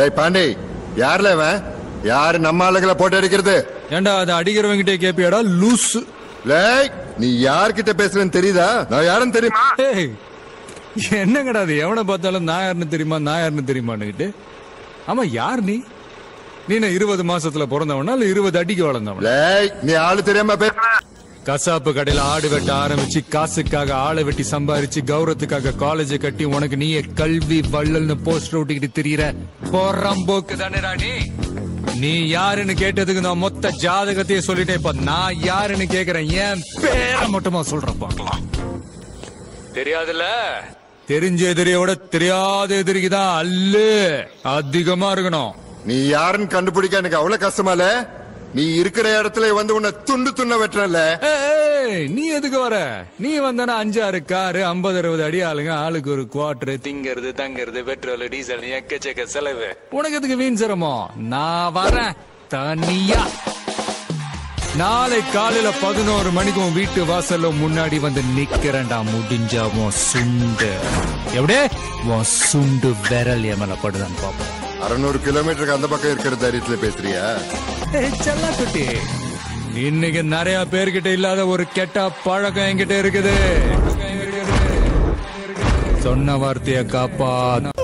லே பாண்டி யார்ல இவன் யாரு நம்ம ஆளுகளை போட்டு அடிக்கிறது ஏண்டா அதை அடிக்கிறவங்கிட்டே கேப்பியாடா லூஸ் லேய் நீ யார்கிட்ட பேசுறேன்னு தெரியுதா நான் யாருன்னு தெரியுமா ஏய் என்னங்கடா அது எவனை பார்த்தாலும் நான் யாருன்னு தெரியுமா நான் யாருன்னு தெரியுமான்னுகிட்டு ஆமா யார் நீ நீ என்ன இருபது மாசத்துல பிறந்தவனா இல்ல இருபது அடிக்கு வளர்ந்தவனா லேய் நீ ஆளு தெரியாம பேசுற கசாப்பு கடையில ஆடு வெட்ட ஆரம்பிச்சு காசுக்காக ஆளை வெட்டி சம்பாரிச்சு கௌரவத்துக்காக காலேஜ் கட்டி உனக்கு நீயே கல்வி வள்ளல்னு போஸ்டர் ஒட்டிக்கிட்டு திரியற போறம்போக்கு தானேடா நீ நீ யாருன்னு கேட்டதுக்கு நான் மொத்த ஜாதகத்தையே சொல்லிட்டேன் இப்ப நான் யாருன்னு கேக்குறேன் ஏன் பேரை மட்டுமா சொல்றேன் பார்க்கலாம் தெரியாதுல்ல தெரிஞ்ச எதிரியோட தெரியாத எதிரிக்கு தான் அல்லு அதிகமா இருக்கணும் நீ யாருன்னு கண்டுபிடிக்க எனக்கு அவ்வளவு கஷ்டமால நீ இருக்கிற இடத்துல வந்து உன்னை துண்டு துண்ண வெட்டுறல ஏய், நீ எதுக்கு வர நீ வந்தனா அஞ்சாறு காரு ஐம்பது அறுபது அடி ஆளுங்க ஆளுக்கு ஒரு குவார்டர் திங்கிறது தங்கிறது பெட்ரோல் டீசல் எக்கச்சக்க செலவு உனக்கு எதுக்கு வீண் சிரமம் நான் வரேன் தனியா நாளை காலையில பதினோரு மணிக்கு உன் வீட்டு வாசல்ல முன்னாடி வந்து நிக்கிறேன்டா முடிஞ்சா உன் சுண்டு எப்படியே உன் சுண்டு விரல் என் மேல படுதான்னு பாப்போம் அறுநூறு கிலோமீட்டருக்கு அந்த பக்கம் இருக்கிற தைரியத்துல பேசுறியா ஏய், செல்லக்குட்டி இன்னைக்கு நிறைய பேர்கிட்ட இல்லாத ஒரு கெட்ட பழக்கம் என்கிட்ட இருக்குது சொன்ன வார்த்தைய காப்பா